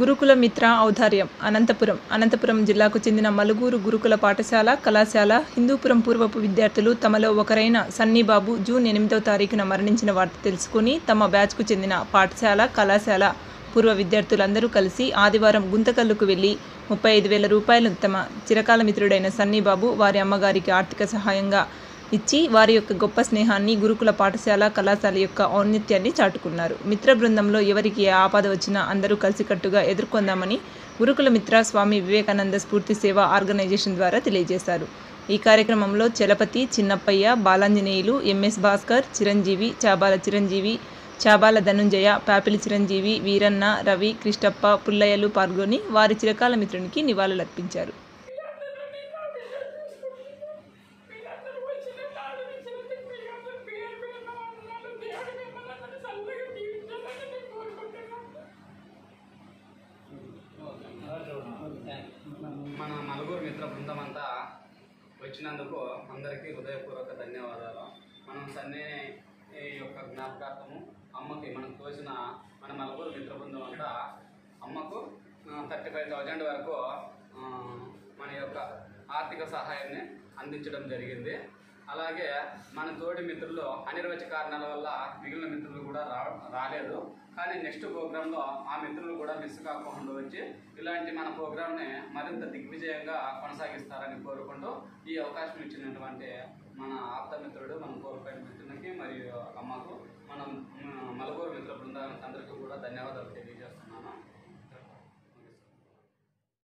గురుకుల మిత్ర ఔదార్యం అనంతపురం అనంతపురం జిల్లాకు చెందిన మలుగూరు గురుకుల పాఠశాల కళాశాల హిందూపురం పూర్వపు విద్యార్థులు తమలో ఒకరైన సన్నీబాబు జూన్ ఎనిమిదవ తారీఖున మరణించిన వార్త తెలుసుకుని తమ బ్యాచ్కు చెందిన పాఠశాల కళాశాల పూర్వ విద్యార్థులందరూ కలిసి ఆదివారం గుంతకల్లుకు వెళ్లి ముప్పై ఐదు వేల రూపాయలు తమ చిరకాల మిత్రుడైన సన్నీబాబు వారి అమ్మగారికి ఆర్థిక సహాయంగా ఇచ్చి వారి యొక్క గొప్ప స్నేహాన్ని గురుకుల పాఠశాల కళాశాల యొక్క ఔన్నత్యాన్ని చాటుకున్నారు మిత్ర బృందంలో ఎవరికి ఏ ఆపద వచ్చినా అందరూ కలిసికట్టుగా ఎదుర్కొందామని గురుకుల మిత్ర స్వామి వివేకానంద స్ఫూర్తి సేవ ఆర్గనైజేషన్ ద్వారా తెలియజేశారు ఈ కార్యక్రమంలో చలపతి చిన్నప్పయ్య బాలాంజనేయులు ఎంఎస్ భాస్కర్ చిరంజీవి చాబాల చిరంజీవి చాబాల ధనుంజయ పాపిలి చిరంజీవి వీరన్న రవి కృష్ణప్ప పుల్లయ్యలు పాల్గొని వారి చిరకాల మిత్రునికి నివాళులర్పించారు మన నలుగురు మిత్ర బృందం అంతా వచ్చినందుకు అందరికీ హృదయపూర్వక ధన్యవాదాలు మనం సన్నీ ఈ యొక్క జ్ఞాపకార్థము అమ్మకి మనం తోసిన మన నలుగురు మిత్ర బృందం అంతా అమ్మకు థర్టీ ఫైవ్ థౌజండ్ వరకు ఆ, మన యొక్క ఆర్థిక సహాయాన్ని అందించడం జరిగింది అలాగే మన తోటి మిత్రులు అనిర్వచ కారణాల వల్ల మిగిలిన మిత్రులు కూడా రా రాలేదు కానీ నెక్స్ట్ ప్రోగ్రాంలో ఆ మిత్రులు కూడా మిస్ కాకుండా వచ్చి ఇలాంటి మన ప్రోగ్రామ్ని మరింత దిగ్విజయంగా కొనసాగిస్తారని కోరుకుంటూ ఈ అవకాశం ఇచ్చినటువంటి మన ఆప్త మిత్రుడు మన కోరుపైన మిత్రునికి మరియు అమ్మకు మనం మ, మలగూరు మిత్ర బృందానికి అందరికీ కూడా ధన్యవాదాలు తెలియజేస్తున్నాను